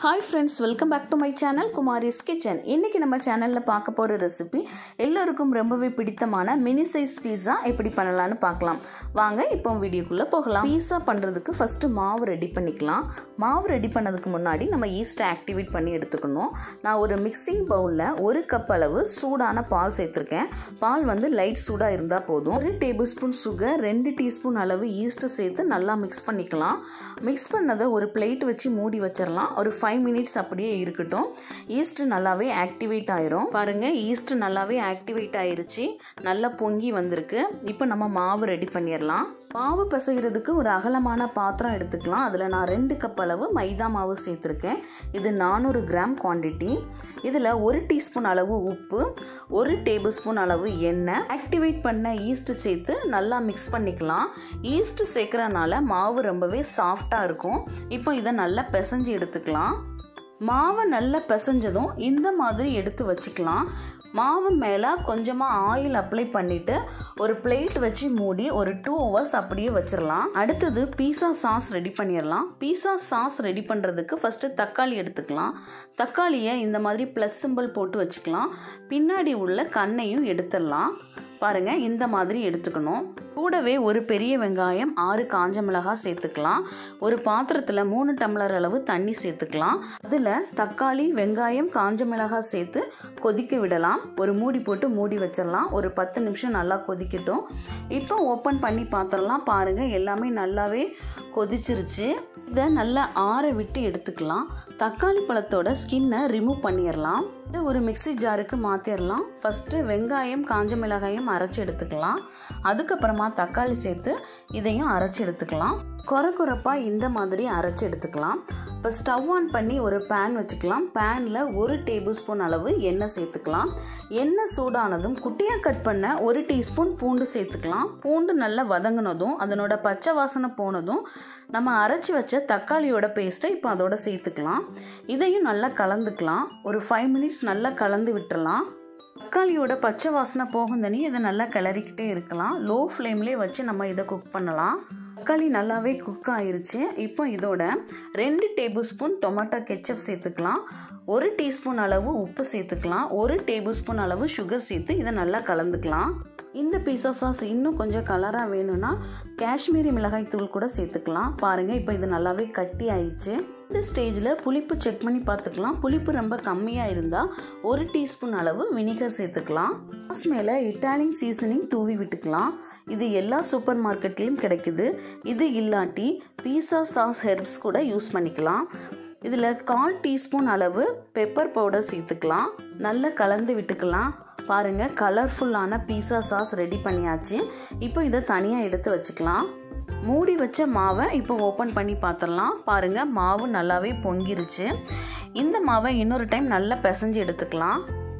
hi friends welcome back to my channel Kumari's kitchen இன்றைக்கி நம்ம சேனலில் பார்க்க போகிற ரெசிபி எல்லோருக்கும் ரொம்பவே பிடித்தமான மினி சைஸ் பீஸா எப்படி பண்ணலான்னு பார்க்கலாம் வாங்க இப்போ வீடியோக்குள்ளே போகலாம் பீஸா பண்ணுறதுக்கு ஃபஸ்ட்டு மாவு ரெடி பண்ணிக்கலாம் மாவு ரெடி பண்ணதுக்கு முன்னாடி நம்ம ஈஸ்ட்டை ஆக்டிவேட் பண்ணி எடுத்துக்கணும் நான் ஒரு மிக்சிங் பவுலில் ஒரு கப் அளவு சூடான பால் சேர்த்துருக்கேன் பால் வந்து லைட் சூடாக இருந்தால் போதும் ஒரு டேபிள் ஸ்பூன் சுகர் ரெண்டு டீஸ்பூன் அளவு ஈஸ்ட்டு சேர்த்து நல்லா மிக்ஸ் பண்ணிக்கலாம் மிக்ஸ் பண்ணதை ஒரு பிளேட் வச்சு மூடி வச்சிடலாம் ஒரு ஃபைவ் மினிட்ஸ் அப்படியே இருக்கட்டும் ஈஸ்ட் நல்லாவே ஆக்டிவேட் ஆயிரும் பாருங்க ஈஸ்ட் நல்லாவே ஆக்டிவேட் ஆயிருச்சு நல்லா பொங்கி வந்திருக்கு இப்போ நம்ம மாவு ரெடி பண்ணிடலாம் மாவு பிசைகிறதுக்கு ஒரு அகலமான பாத்திரம் எடுத்துக்கலாம் அதில் நான் ரெண்டு கப் அளவு மைதா மாவு சேர்த்துருக்கேன் இது நானூறு கிராம் குவான்டிட்டி இதில் ஒரு டீஸ்பூன் அளவு உப்பு ஒரு டேபிள் ஸ்பூன் அளவு எண்ணெய் ஆக்டிவேட் பண்ண ஈஸ்ட் சேர்த்து நல்லா மிக்ஸ் பண்ணிக்கலாம் ஈஸ்ட் சேர்க்குறனால மாவு ரொம்பவே சாஃப்டாக இருக்கும் இப்போ இதை நல்லா பிசைஞ்சு எடுத்துக்கலாம் மாவை நல்லா பிசைஞ்சதும் இந்த மாதிரி எடுத்து வச்சுக்கலாம் மாவு மேலே கொஞ்சமாக ஆயில் அப்ளை பண்ணிவிட்டு ஒரு பிளேட் வச்சு மூடி ஒரு டூ ஹவர்ஸ் அப்படியே வச்சிடலாம் அடுத்தது பீஸா சாஸ் ரெடி பண்ணிடலாம் பீஸா சாஸ் ரெடி பண்ணுறதுக்கு ஃபஸ்ட்டு தக்காளி எடுத்துக்கலாம் தக்காளியை இந்த மாதிரி ப்ளஸ் சிம்பிள் போட்டு வச்சுக்கலாம் பின்னாடி உள்ள கண்ணையும் எடுத்துடலாம் பாருங்கள் இந்த மாதிரி எடுத்துக்கணும் கூடவே ஒரு பெரிய வெங்காயம் ஆறு காஞ்ச மிளகாய் சேர்த்துக்கலாம் ஒரு பாத்திரத்தில் மூணு டம்ளர் அளவு தண்ணி சேர்த்துக்கலாம் அதில் தக்காளி வெங்காயம் காஞ்ச மிளகாய் சேர்த்து கொதிக்க விடலாம் ஒரு மூடி போட்டு மூடி வச்சிடலாம் ஒரு பத்து நிமிஷம் நல்லா கொதிக்கட்டும் இப்போ ஓப்பன் பண்ணி பார்த்துடலாம் பாருங்கள் எல்லாமே நல்லாவே கொதிச்சிருச்சு இதை நல்லா ஆற விட்டு எடுத்துக்கலாம் தக்காளி பழத்தோட ஸ்கின்னை ரிமூவ் பண்ணிடலாம் இதை ஒரு மிக்சி ஜாருக்கு மாற்றிடலாம் ஃபஸ்ட்டு வெங்காயம் காஞ்ச மிளகாயும் அரைச்சி எடுத்துக்கலாம் அதுக்கப்புறமா தக்காளி சேர்த்து இதையும் அரைச்சி எடுத்துக்கலாம் குறை குறைப்பாக இந்த மாதிரி அரைச்சி எடுத்துக்கலாம் இப்போ ஸ்டவ் ஆன் பண்ணி ஒரு பேன் வச்சுக்கலாம் பேனில் ஒரு டேபிள் ஸ்பூன் அளவு எண்ணெய் சேர்த்துக்கலாம் எண்ணெய் சூடானதும் குட்டியாக கட் பண்ண ஒரு டீஸ்பூன் பூண்டு சேர்த்துக்கலாம் பூண்டு நல்லா வதங்கினதும் அதனோட பச்சை வாசனை போனதும் நம்ம அரைச்சி வச்ச தக்காளியோட பேஸ்ட்டை இப்போ அதோட சேர்த்துக்கலாம் இதையும் நல்லா கலந்துக்கலாம் ஒரு ஃபைவ் மினிட்ஸ் நல்லா கலந்து விட்டுறலாம் தக்காளியோட பச்சை வாசனை போகும் தனி இதை நல்லா கிளறிக்கிட்டே இருக்கலாம் லோ ஃப்ளேம்லேயே வச்சு நம்ம இதை குக் பண்ணலாம் தக்காளி நல்லாவே குக் ஆயிருச்சு இப்போ இதோட ரெண்டு டேபிள் ஸ்பூன் டொமேட்டோ கெச்சப் சேர்த்துக்கலாம் ஒரு டீஸ்பூன் அளவு உப்பு சேர்த்துக்கலாம் ஒரு டேபிள் ஸ்பூன் அளவு சுகர் சேர்த்து இதை நல்லா கலந்துக்கலாம் இந்த பீஸா சாஸ் இன்னும் கொஞ்சம் கலராக வேணும்னா காஷ்மீரி மிளகாய் தூள் கூட சேர்த்துக்கலாம் பாருங்கள் இப்போ இது நல்லாவே கட்டி ஆயிடுச்சு இந்த ஸ்டேஜில் புளிப்பு செக் பண்ணி பார்த்துக்கலாம் புளிப்பு ரொம்ப கம்மியாக இருந்தால் ஒரு டீஸ்பூன் அளவு வினிகர் சேர்த்துக்கலாம் சாஸ் மேலே இட்டாலியன் சீசனிங் தூவி விட்டுக்கலாம் இது எல்லா சூப்பர் மார்க்கெட்லேயும் கிடைக்குது இது இல்லாட்டி பீஸா சாஸ் ஹெர்ப்ஸ் கூட யூஸ் பண்ணிக்கலாம் இதில் கால் டீஸ்பூன் அளவு பெப்பர் பவுடர் சேர்த்துக்கலாம் நல்லா கலந்து விட்டுக்கலாம் பாருங்கள் கலர்ஃபுல்லான பீஸா சாஸ் ரெடி பண்ணியாச்சு இப்போ இதை தனியாக எடுத்து வச்சுக்கலாம் மூடி வச்ச மாவை இப்போ ஓப்பன் பண்ணி பார்த்துடலாம் பாருங்கள் மாவு நல்லாவே பொங்கிருச்சு இந்த மாவை இன்னொரு டைம் நல்லா பிசைஞ்சு எடுத்துக்கலாம்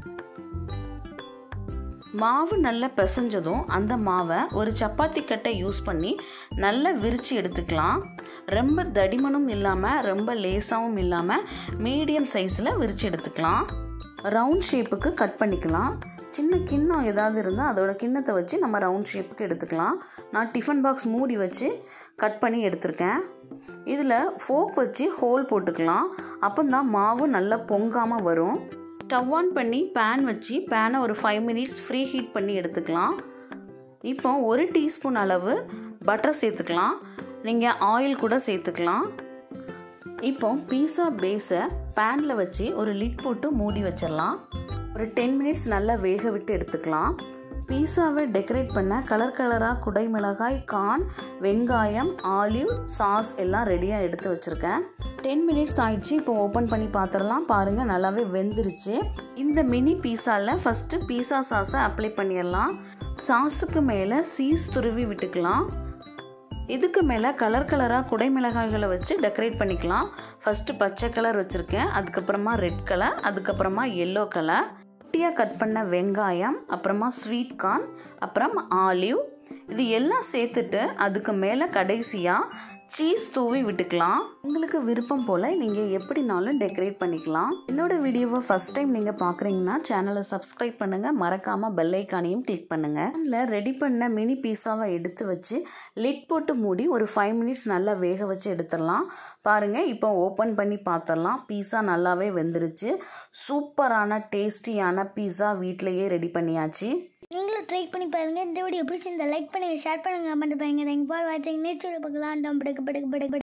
மாவு நல்லா பிசைஞ்சதும் அந்த மாவை ஒரு சப்பாத்தி கட்டை யூஸ் பண்ணி நல்லா விரித்து எடுத்துக்கலாம் ரொம்ப தடிமனும் இல்லாமல் ரொம்ப லேசாகவும் இல்லாமல் மீடியம் சைஸில் விரித்து எடுத்துக்கலாம் ரவுண்ட் ஷேப்புக்கு கட் பண்ணிக்கலாம் சின்ன கிண்ணம் ஏதாவது இருந்தால் அதோட கிண்ணத்தை வச்சு நம்ம ரவுண்ட் ஷேப்புக்கு எடுத்துக்கலாம் நான் டிஃபன் பாக்ஸ் மூடி வச்சு கட் பண்ணி எடுத்திருக்கேன் இதில் ஃபோக் வச்சு ஹோல் போட்டுக்கலாம் அப்போ தான் மாவு நல்லா பொங்காமல் வரும் ஸ்டவ் ஆன் பண்ணி பேன் வச்சு பேனை ஒரு ஃபைவ் மினிட்ஸ் ஃப்ரீ ஹீட் பண்ணி எடுத்துக்கலாம் இப்போ ஒரு டீஸ்பூன் அளவு பட்டர் சேர்த்துக்கலாம் நீங்கள் ஆயில் கூட சேர்த்துக்கலாம் இப்போ பீஸா பேஸை பேனில் வச்சு ஒரு லிட் போட்டு மூடி வச்சிடலாம் ஒரு டென் மினிட்ஸ் நல்லா வேக விட்டு எடுத்துக்கலாம் பீஸாவை டெக்கரேட் பண்ண கலர் கலராக குடை மிளகாய் கார்ன் வெங்காயம் ஆலிவ் சாஸ் எல்லாம் ரெடியாக எடுத்து வச்சுருக்கேன் டென் மினிட்ஸ் ஆயிடுச்சு இப்போ ஓப்பன் பண்ணி பார்த்துடலாம் பாருங்கள் நல்லாவே வெந்துருச்சு இந்த மினி பீஸாவில் ஃபஸ்ட்டு பீஸா சாஸை அப்ளை பண்ணிடலாம் சாஸுக்கு மேலே சீஸ் துருவி விட்டுக்கலாம் இதுக்கு மேலே கலர் கலராக குடை மிளகாய்களை வச்சு டெக்கரேட் பண்ணிக்கலாம் ஃபஸ்ட்டு பச்சை கலர் வச்சுருக்கேன் அதுக்கப்புறமா ரெட் கலர் அதுக்கப்புறமா எல்லோ கலர் குட்டியாக கட் பண்ண வெங்காயம் அப்புறமா ஸ்வீட் கார்ன் அப்புறம் ஆலிவ் இது எல்லாம் சேர்த்துட்டு அதுக்கு மேலே கடைசியாக சீஸ் தூவி விட்டுக்கலாம் உங்களுக்கு விருப்பம் போல் நீங்கள் எப்படினாலும் டெக்கரேட் பண்ணிக்கலாம் என்னோட வீடியோவை ஃபஸ்ட் டைம் நீங்கள் பார்க்குறீங்கன்னா சேனலை சப்ஸ்கிரைப் பண்ணுங்கள் மறக்காமல் பெல் ஐக்கானையும் கிளிக் பண்ணுங்கள் அதில் ரெடி பண்ண மினி பீஸாவை எடுத்து வச்சு லிட் போட்டு மூடி ஒரு ஃபைவ் மினிட்ஸ் நல்லா வேக வச்சு எடுத்துடலாம் பாருங்கள் இப்போ ஓப்பன் பண்ணி பார்த்துடலாம் பீஸா நல்லாவே வெந்துருச்சு சூப்பரான டேஸ்டியான பீஸா வீட்டிலையே ரெடி பண்ணியாச்சு நீங்களும் ட்ரை பண்ணி பாருங்கள் இந்த வீடியோ பிடிச்சிருந்தா லைக் பண்ணுங்கள் ஷேர் பண்ணுங்கள் கமெண்ட் பண்ணுங்கள் தேங்க் ஃபார் வாட்சிங் நேச்சர் பார்க்கலாம் டம் படுக்கு படுக்கு படுக்கு